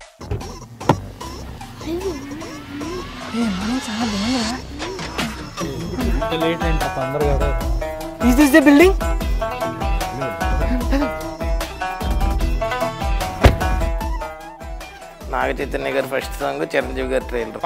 Is this the building Naga Chaitanya గారి first song Chiranjeevi గారి trailer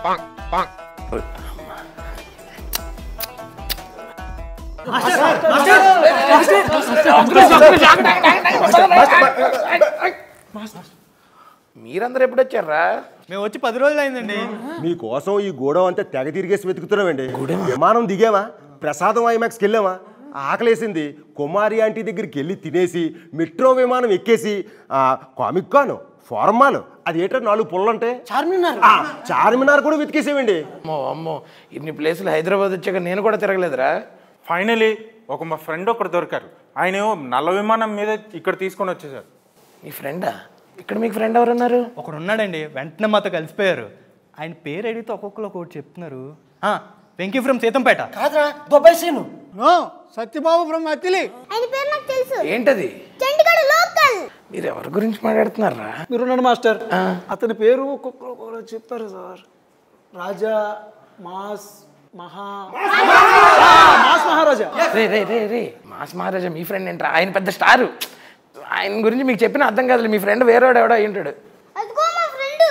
మీరందరూ ఎప్పుడు వచ్చారా మేము వచ్చి పది రోజులు అయిందండి మీకోసం ఈ గూడెం అంతా తెగ తిరిగేసి వెతుకుతున్నామండి విమానం దిగామా ప్రసాదం ఐమాక్స్కి వెళ్ళామా ఆకలేసింది కుమారి ఆంటీ దగ్గరికి వెళ్ళి తినేసి మెట్రో విమానం ఎక్కేసి ఆ, కామిక్ కాను ఫార్మాల్ అది ఏంటో నాలుగు పుల్లంటే చార్మినార్ చార్మినార్ కూడా వెతికేసేవండి అమ్మో అమ్మో ఇన్ని ప్లేసులు హైదరాబాద్ వచ్చాక నేను కూడా తిరగలేదురా ఫైనలీ ఒక మా ఫ్రెండ్ ఒకరు దొరికారు ఆయన ఏమో నల్ల విమానం మీద ఇక్కడ తీసుకొని వచ్చేసారు మీ ఫ్రెండా ఇక్కడ మీకు ఫ్రెండ్ ఎవరు ఉన్నారు ఒకడు ఉన్నాడండి వెంటనే మాతో కలిసిపోయారు ఆయన పేరు అడిగితే ఒక్కొక్కరు ఒక్కొక్కటి చెప్తున్నారు ఆ, Venky from Seethampeta no Satyababu from Attili ఆయన పేరు నాకు తెలుసు ఏంటది చండీగఢ్ లోకల్ మీరు ఎవరి గురించి మాట్లాడుతున్నారా మీరున్నాడు మాస్టర్ అతని పేరు ఒక్కొక్కరు ఒక్కొక్కరు చెప్తారు సార్ రాజా మాస్ మహా మాస్ మహారాజా రే రే రే రే మాస్ మహారాజా మీ ఫ్రెండ్ ఏంట్రా ఆయన పెద్ద స్టారు ఆయన గురించి మీకు చెప్పిన అర్థం కాదులే మీ ఫ్రెండ్ వేరేవాడు ఎవడో అయి ఉంటాడు అదిగో మా ఫ్రెండ్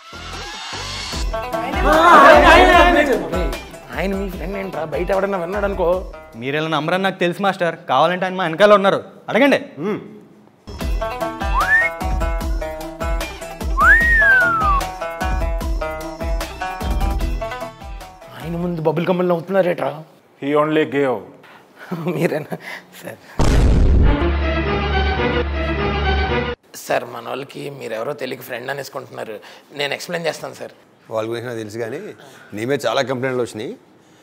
రేయ్, ఆయన మీ ఫ్రెండ్ ఏంట్రా బయట ఎవడన్నా విన్నాడు అనుకో మీరు ఇలా నమ్మరని నాకు తెలుసు మాస్టర్ కావాలంటే ఆయన మా వెనకాల ఉన్నారు అడగండి ఆయన ముందు బబుల్ కమ్మలు నవ్వుతున్నారేట్రా హీ ఓన్లీ గేవ్ మీరేనా సార్ సార్ మన వాళ్ళకి మీరెవరో తెలియక ఫ్రెండ్ అనేసుకుంటున్నారు నేను ఎక్స్ప్లెయిన్ చేస్తాను సార్ వాళ్ళ గురించి నాకు తెలుసు కానీ నీ మీద చాలా కంప్లైంట్లు వచ్చినాయి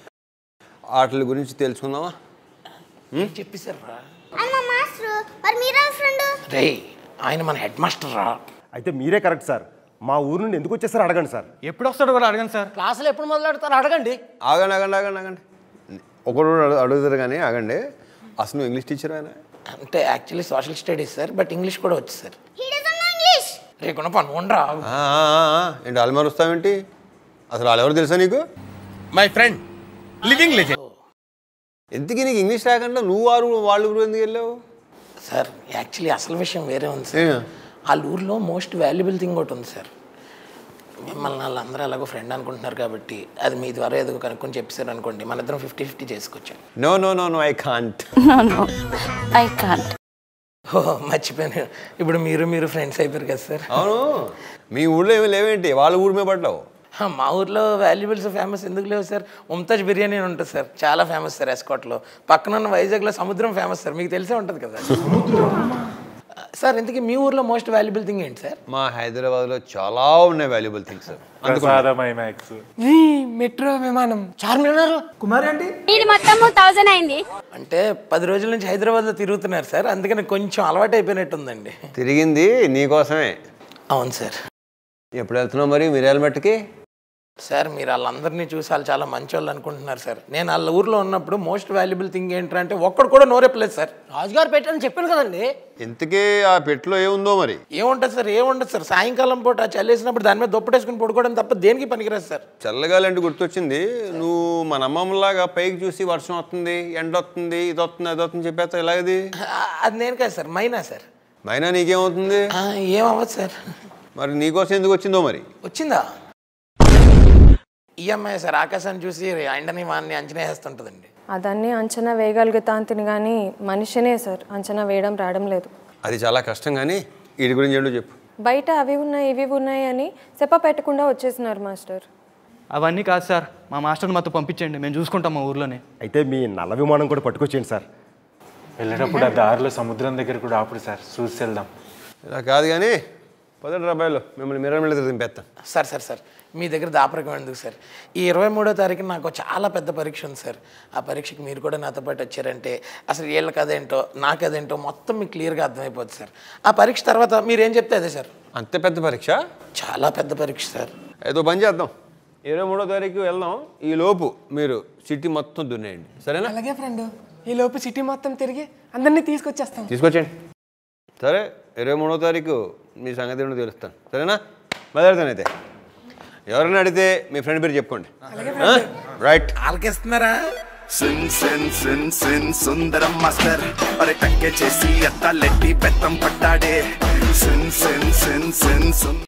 వాటి గురించి తెలుసుకుందామా చెప్పేశారు రా ఆయన మా మాస్టర్ మరి మీరా ఫ్రెండ్ రే ఆయన మన హెడ్ మాస్టర్ రా అయితే మీరే కరెక్ట్ సార్ మా ఊరు నుండి ఎందుకు వచ్చేసారు అడగండి సార్ ఎప్పుడు వస్తాడో కూడా అడగండి సార్ క్లాసులు ఎప్పుడు మొదలెడతారు అడగండి ఆగండి ఆగండి ఆగండి ఆగండి ఒకరు అడుగు- అడుగుతారు కానీ ఆగండి అసలు నువ్వు ఇంగ్లీష్ టీచర్ ఆయన అంటే actually social studies sir but English కూడా వచ్చు sir he doesn't know English రే కొన పని ఉండరా ఆ, ఆ, ఆ, ఆ. ఏంటి వాళ్ళు వస్తావేంటి అసలు వాళ్ళు ఎవరు తెలుసా నీకు మై ఫ్రెండ్ లివింగ్ లెజెండ్ ఎందుకు నీకు ఇంగ్లీష్ రాకుండా నువ్వు వారు వాళ్ళు ఊరు ఎందుకు వెళ్ళావు సార్ యాక్చువల్లీ అసలు విషయం వేరే ఉంది సార్ ఏ? వాళ్ళ ఊర్లో మోస్ట్ వాల్యుబుల్ థింగ్ ఒకటి ఉంది సార్ మిమ్మల్ని వాళ్ళందరూ ఎలాగో ఫ్రెండ్ అనుకుంటున్నారు కాబట్టి అది మీ ద్వారా ఏదో కనుక్కొని చెప్పేశారు అనుకోండి మన ఇద్దరం ఫిఫ్టీ ఫిఫ్టీ చేసుకొచ్చాం no no no no I can't No, no, I can't. ఓ మర్చిపోయాను ఇప్పుడు మీరు మీరు ఫ్రెండ్స్ అయిపోయారు కదా సార్ అవును మీ ఊళ్ళో ఏమి లేవేంటి వాళ్ళ ఊరి మీద పడ్డావు హా, మా ఊర్లో వాల్యుబుల్స్ ఫేమస్ ఎందుకు లేవు సార్ ముంతాజ్ బిర్యానీ అని ఉంటుంది సార్ చాలా ఫేమస్ సార్ ఎస్కోట్లో పక్కన ఉన్న వైజాగ్లో సముద్రం ఫేమస్ సార్ మీకు తెలిసే ఉంటుంది కదా సార్ ఇంతకీ మీ ఊర్లో మోస్ట్ వాల్యుబుల్ థింగ్ ఏంటి సార్ మా హైదరాబాద్లో చాలా ఉన్నాయి వాల్యుబుల్ థింగ్స్ ప్రసాదం ఐమాక్స్ మెట్రో విమానం చార్మినార్ కుమారి అంటే ఇది మొత్తము థౌజండ్ అయింది అంటే పది రోజుల నుంచి హైదరాబాద్లో తిరుగుతున్నారు సార్ అందుకని కొంచెం అలవాటు అయిపోయినట్టుందండి తిరిగింది నీకోసమే అవును సార్ ఎప్పుడు వెళ్తున్నావు మరి మిరియాల మట్టుకి సార్ మీరు వాళ్ళందరినీ చూసి వాళ్ళు చాలా మంచి వాళ్ళు అనుకుంటున్నారు సార్ నేను వాళ్ళ ఊర్లో ఉన్నప్పుడు మోస్ట్ వాల్యుబుల్ థింగ్ ఏంటంటే ఒక్కడు కూడా నోరెప్పలేదు సార్ రాజుగారు పెట్టని చెప్పాను కదండి ఇంతకీ ఆ పెట్టులో ఏముందో మరి ఏముంటుంది సార్ ఏముండదు సార్ సాయంకాలం పూట చల్లేసినప్పుడు దాని మీద దుప్పటేసుకుని పడుకోవడం తప్ప దేనికి పనికిరాదు సార్ చల్లగాలంటే గుర్తొచ్చింది నువ్వు మన అమ్మమ్మలాగా పైకి చూసి వర్షం వస్తుంది ఎండ వస్తుంది ఇది వస్తుంది అది వస్తుంది చెప్పేస్తా ఎలాగది ఆ, అది నేను కాదు సార్ మైనా సార్ మైనా నీకేమవుతుంది ఆ, ఏమవ్వదు సార్ మరి నీకోసం ఎందుకు వచ్చిందో మరి వచ్చిందా ఈఎంఐ సార్ ఆకాశాన్ని చూసి ఎండని వాడిని అంచనా వేస్తుంటుందండి అదన్నీ అంచనా వేయగలుగుతాంతిని కానీ మనిషినే సార్ అంచనా వేయడం రావడం లేదు అది చాలా కష్టం కానీ వీటి గురించి ఏంటో చెప్పు బయట అవి ఉన్నాయి ఇవి ఉన్నాయి అని చెప్ప పెట్టకుండా వచ్చేసినారు మాస్టర్ అవన్నీ కాదు సార్ మా మాస్టర్ని మాతో పంపించండి మేము చూసుకుంటాం మా ఊర్లోనే అయితే మీ నల్ల విమానం కూడా పట్టుకొచ్చేయండి సార్ వెళ్ళేటప్పుడు ఆ దారిలో సముద్రం దగ్గర కూడా ఆపుడు సార్ చూసి వెళ్దాం ఇలా కాదు కానీ పదండి రాబాయిలో మిమ్మల్ని మిర్రర్ మీద దింపేస్తాను సార్ సార్ సార్ మీ దగ్గర దాపరికం ఎందుకు సార్ ఈ ఇరవై మూడో తారీఖున నాకు చాలా పెద్ద పరీక్ష ఉంది సార్ ఆ పరీక్షకి మీరు కూడా నాతో పాటు వచ్చారంటే అసలు వీళ్ళకి అదేంటో నాకు అదేంటో మొత్తం మీకు క్లియర్గా అర్థమైపోతుంది సార్ ఆ పరీక్ష తర్వాత మీరు ఏం చెప్తే అదే సార్ అంతే పెద్ద పరీక్ష చాలా పెద్ద పరీక్ష సార్ ఏదో పని చేద్దాం ఇరవై మూడో తారీఖు వెళ్దాం ఈ లోపు మీరు సిటీ మొత్తం దున్నేయండి సరేనా అలాగే ఫ్రెండ్ ఈ లోపు సిటీ మొత్తం తిరిగి అందరినీ తీసుకొచ్చేస్తాం తీసుకొచ్చేయండి సరే ఇరవై మూడో తారీఖు మీ సంగతి ఏంటో తెలుస్తాను సరేనా మొదలెడతానైతే ఎవరైనా అడిగితే మీ ఫ్రెండ్ పేరు చెప్పుకోండి రైట్ ఆలకిస్తున్నారా సిన్ సిన్ సిన్ సిన్ సుందరం మాస్టర్ అరే టక్కే చేసి అత్తాలెట్టి బెత్తం పట్టాడే సిన్ సిన్ సిన్ సిన్ సున్